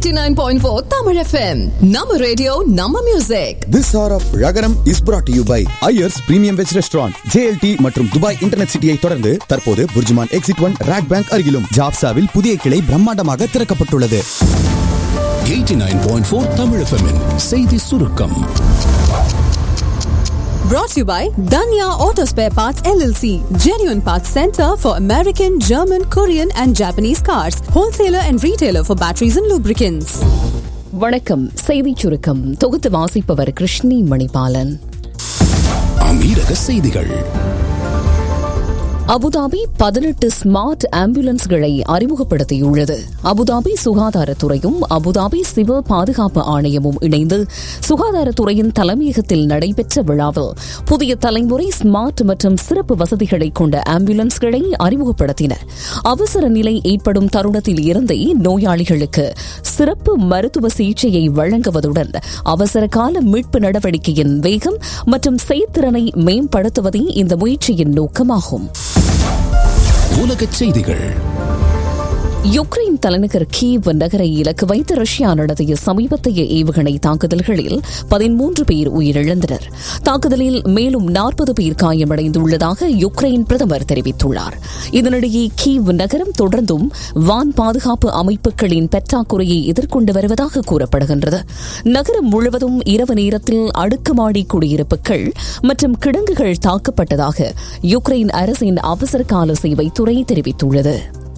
89.4 Tamil FM. Nama radio, Nama music. This hour of Ragaram is brought to you by Ayers Premium Veg Restaurant, JLT மற்றும் Dubai internet சிட்டியை தொடர்ந்து தற்போது BurJuman exit one RAK bank அருகிலும் ஜாப்சாவில் புதிய கிளை பிரம்மாண்டமாக திறக்கப்பட்டுள்ளது 89.4 Tamil FM -இன் செய்தி சுருக்கம் Brought to you by Danya Auto Spare Parts LLC. Genuine Parts Center for American, German, Korean and Japanese cars. Wholesaler and retailer for batteries and lubricants. வணக்கம் செய்திச் சுருக்கம் தொகுத்து வாசிப்பவர் கிருஷ்ணி மணிபாலன் அமீரக செய்திகள் அபுதாபி பதினெட்டு ஸ்மார்ட் ஆம்புலன்ஸ்களை அறிமுகப்படுத்தியுள்ளது அபுதாபி சுகாதாரத்துறையும் அபுதாபி சிவில் பாதுகாப்பு ஆணையமும் இணைந்து சுகாதாரத்துறையின் தலைமையகத்தில் நடைபெற்ற விழாவில் புதிய தலைமுறை ஸ்மார்ட் மற்றும் சிறப்பு வசதிகளை கொண்ட ஆம்புலன்ஸ்களை அறிமுகப்படுத்தின அவசர நிலை ஏற்படும் தருணத்தில் இருந்தே நோயாளிகளுக்கு சிறப்பு மருத்துவ சிகிச்சையை வழங்குவதுடன் அவசர கால மீட்பு நடவடிக்கையின் வேகம் மற்றும் செயற்திறனை மேம்படுத்துவதே இந்த முயற்சியின் நோக்கமாகும் உலகச் செய்திகள் யுக்ரைன் தலைநகர் கீவ் நகரை இலக்கு வைத்து ரஷ்யா நடத்திய சமீபத்திய ஏவுகணை தாக்குதல்களில் பதிமூன்று பேர் உயிரிழந்தனர் தாக்குதலில் மேலும் நாற்பது பேர் காயமடைந்துள்ளதாக யுக்ரைன் பிரதமர் தெரிவித்துள்ளார் இதனிடையே கீவ் நகரம் தொடர்ந்தும் வான் பாதுகாப்பு அமைப்புகளின் பற்றாக்குறையை எதிர்கொண்டு வருவதாக கூறப்படுகின்றது நகரம் முழுவதும் இரவு நேரத்தில் அடுக்குமாடி குடியிருப்புகள் மற்றும் கிடங்குகள் தாக்கப்பட்டதாக யுக்ரைன் அரசின் அவசர கால சேவைத்துறை தெரிவித்துள்ளது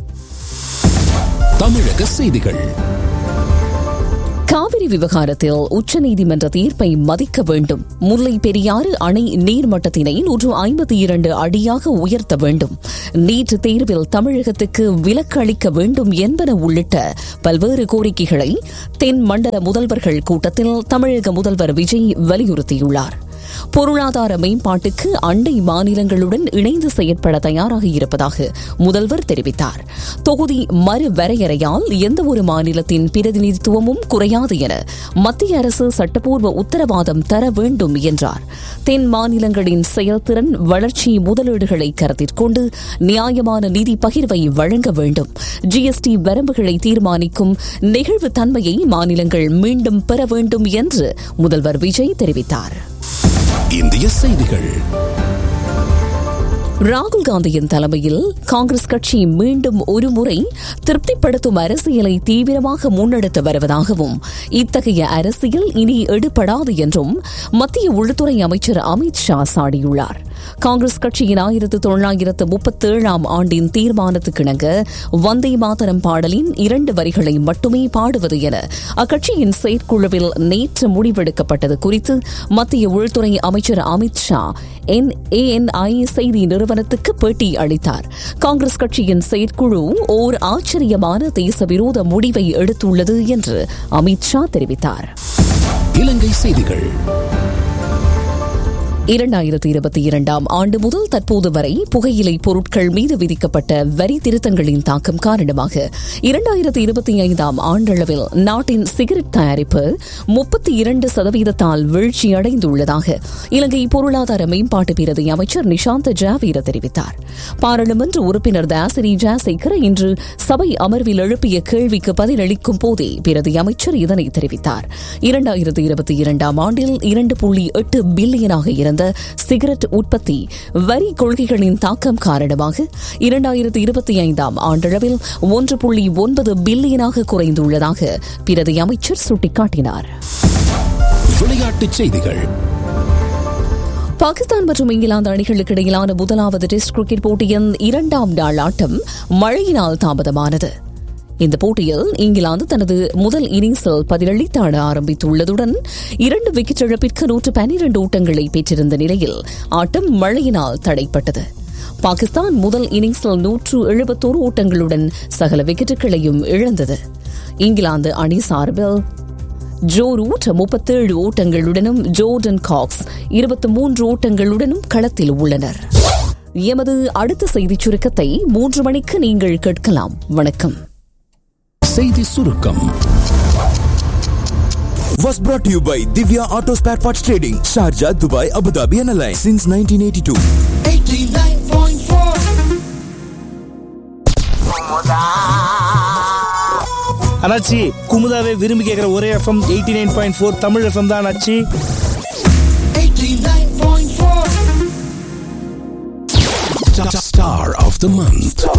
தமிழக செய்திகள் காவிரி விவகாரத்தில் உச்சநீதிமன்ற தீர்ப்பை மதிக்க வேண்டும் முல்லை பெரியாறு அணை நீர்மட்டத்தினை நூற்று ஐம்பத்தி இரண்டு அடியாக உயர்த்த வேண்டும் நீட் தேர்வில் தமிழகத்துக்கு விலக்கு அளிக்க வேண்டும் என்பன உள்ளிட்ட பல்வேறு கோரிக்கைகளை தென் மண்டல முதல்வர்கள் கூட்டத்தில் தமிழக முதல்வர் விஜய் வலியுறுத்தியுள்ளார் பொருளாதார மேம்பாட்டுக்கு அண்டை மாநிலங்களுடன் இணைந்து செயற்பட தயாராக இருப்பதாக முதல்வர் தெரிவித்தார் தொகுதி மறுவரையறையால் எந்தவொரு மாநிலத்தின் பிரதிநிதித்துவமும் குறையாது என மத்திய அரசு சட்டப்பூர்வ உத்தரவாதம் தர வேண்டும் என்றார் தென் மாநிலங்களின் செயல்திறன் வளர்ச்சி முதலீடுகளை கருத்திற்கொண்டு நியாயமான நிதி பகிர்வை வழங்க வேண்டும் ஜிஎஸ்டி வரம்புகளை தீர்மானிக்கும் நெகிழ்வு தன்மையை மாநிலங்கள் மீண்டும் பெற வேண்டும் என்று முதல்வர் விஜய் தெரிவித்தார் இந்திய செய்திகள் ராகுல் காந்தியின் தலைமையில் காங்கிரஸ் கட்சி மீண்டும் ஒருமுறை திருப்திப்படுத்தும் அரசியலை தீவிரமாக முன்னெடுத்து வருவதாகவும் இத்தகைய அரசியல் இனி எடுபடாது என்றும் மத்திய உள்துறை அமைச்சர் அமித் ஷா சாடியுள்ளார் காங்கிரஸ் கட்சியின் ஆயிரத்து தொள்ளாயிரத்து முப்பத்தேழாம் ஆண்டின் தீர்மானத்துக்கிணங்க வந்தே மாதரம் பாடலின் இரண்டு வரிகளை மட்டுமே பாடுவது என அக்கட்சியின் செயற்குழுவில் நேற்று முடிவெடுக்கப்பட்டது குறித்து மத்திய உள்துறை அமைச்சர் அமித் ஷா என்ஏஎன்ஐ செய்தி நிறுவனத்துக்கு பேட்டி அளித்தார் காங்கிரஸ் கட்சியின் செயற்குழு ஓர் ஆச்சரியமான தேசவிரோத முடிவை எடுத்துள்ளது என்று அமித் ஷா தெரிவித்தார் இலங்கை செய்திகள் இரண்டாயிரத்தி இருபத்தி இரண்டாம் ஆண்டு முதல் தற்போது வரை புகையிலை பொருட்கள் மீது விதிக்கப்பட்ட வரி திருத்தங்களின் தாக்கம் காரணமாக இரண்டாயிரத்தி இருபத்தி ஐந்தாம் ஆண்டளவில் நாட்டின் சிகரெட் தயாரிப்பு முப்பத்தி இரண்டு சதவீதத்தால் வீழ்ச்சியடைந்துள்ளதாக இலங்கை பொருளாதார மேம்பாட்டு பிரதி அமைச்சர் நிஷாந்த் ஜாவீர தெரிவித்தார் பாராளுமன்ற உறுப்பினர் தாசிரி ஜாசேகர் இன்று சபை அமர்வில் எழுப்பிய கேள்விக்கு பதிலளிக்கும் போதே பிரதி அமைச்சர் இதனை தெரிவித்தார் இரண்டாயிரத்தி இருபத்தி இரண்டாம் ஆண்டில் இரண்டு புள்ளி எட்டு பில்லியனாக இருந்த சிகரெட் உற்பத்தி வரி கொள்கைகளின் தாக்கம் காரணமாக இரண்டாயிரத்தி இருபத்தி ஐந்தாம் ஆண்டளவில் ஒன்று புள்ளி ஒன்பது பில்லியனாக குறைந்துள்ளதாக பிரதி அமைச்சர் சுட்டிக்காட்டினார் விளையாட்டுச் செய்திகள் பாகிஸ்தான் மற்றும் இங்கிலாந்து அணிகளுக்கு இடையிலான முதலாவது டெஸ்ட் கிரிக்கெட் போட்டியின் இரண்டாம் நாள் ஆட்டம் மழையினால் தாமதமானது இந்த போட்டியில் இங்கிலாந்து தனது முதல் இன்னிங்ஸில் பதிலளித்தாட ஆரம்பித்துள்ளதுடன் இரண்டு விக்கெட் இழப்பிற்கு நூற்று பனிரண்டு ஓட்டங்களை பெற்றிருந்த நிலையில் ஆட்டம் மழையினால் தடைப்பட்டது பாகிஸ்தான் முதல் இன்னிங்ஸில் நூற்று எழுபத்தோரு ஓட்டங்களுடன் சகல விக்கெட்டுகளையும் இழந்தது இங்கிலாந்து அணி சார்பில் ஜோ ரூட் முப்பத்தேழு ஓட்டங்களுடனும் ஜோர்டன் காக்ஸ் இருபத்தி மூன்று ஓட்டங்களுடனும் களத்தில் உள்ளனர் எமது அடுத்த செய்திச் சுருக்கத்தை மூன்று மணிக்கு நீங்கள் கேட்கலாம் வணக்கம் செய்தி சுருக்கம் Was brought to you by Divya Auto Spare Parts Trading, Sharjah, Dubai, Abu Dhabi and Alliance since 1982. அண்ணாச்சி குமுதாவே விரும்பி கேட்குற ஒரே FM eighty nine point four Tamil FM தான் அண்ணாச்சி Star of the month.